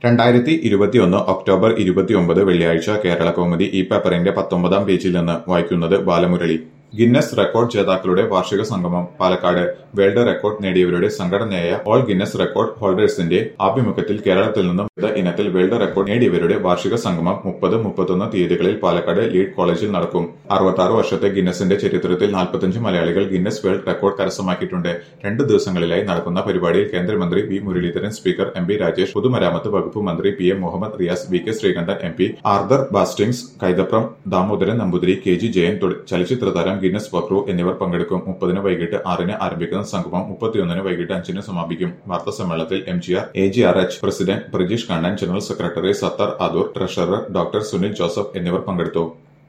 രണ്ടായിരത്തി ഇരുപത്തിയൊന്ന് ഒക്ടോബർ ഇരുപത്തിയൊമ്പത് വെള്ളിയാഴ്ച കേരള കൗമുദി ഈ പേപ്പറിന്റെ പത്തൊമ്പതാം പേജിൽ നിന്ന് വായിക്കുന്നത് ബാലമുരളി ഗിന്നസ് റെക്കോർഡ് ജേതാക്കളുടെ വാർഷിക സംഗമം പാലക്കാട് വേൾഡ് റെക്കോർഡ് നേടിയവരുടെ സംഘടനയായ ഓൾ ഗിന്നസ് റെക്കോർഡ് ഹോൾഡേഴ്സിന്റെ ആഭിമുഖ്യത്തിൽ കേരളത്തിൽ നിന്നും വിവിധ ഇനത്തിൽ വേൾഡ് റെക്കോർഡ് നേടിയവരുടെ വാർഷിക സംഗമം മുപ്പത് മുപ്പത്തൊന്ന് തീയതികളിൽ പാലക്കാട് ലീഡ് കോളേജിൽ നടക്കും അറുപത്താറ് വർഷത്തെ ഗിന്നസിന്റെ ചരിത്രത്തിൽ നാൽപ്പത്തഞ്ച് മലയാളികൾ ഗിന്നസ് വേൾഡ് റെക്കോർഡ് കരസ്ഥമാക്കിയിട്ടുണ്ട് രണ്ട് ദിവസങ്ങളിലായി നടക്കുന്ന പരിപാടിയിൽ കേന്ദ്രമന്ത്രി V Muraleedharan speaker M P Rajesh പൊതുമരാമത്ത് വകുപ്പ് മന്ത്രി P M Muhammad Riyas V K Sreekandan M P Arthur Bastings Kaithapram Damodaran Namboothiri K G Jayan തുട- ചലച്ചിത്ര താരം ഗിന്നസ് ബക്രു എന്നിവർ പങ്കെടുക്കും മുപ്പതിന് വൈകിട്ട് ആറിന് ആരംഭിക്കുന്ന സംഗമം മുപ്പത്തിയൊന്നിന് വൈകിട്ട് അഞ്ചിന് സമാപിക്കും വാർത്താ സമ്മേളനത്തിൽ M G R A G R H president Prajeesh Kannan general secretary Sathar Adoor treasurer doctor Sunil Joseph എന്നിവർ പങ്കെടുത്തു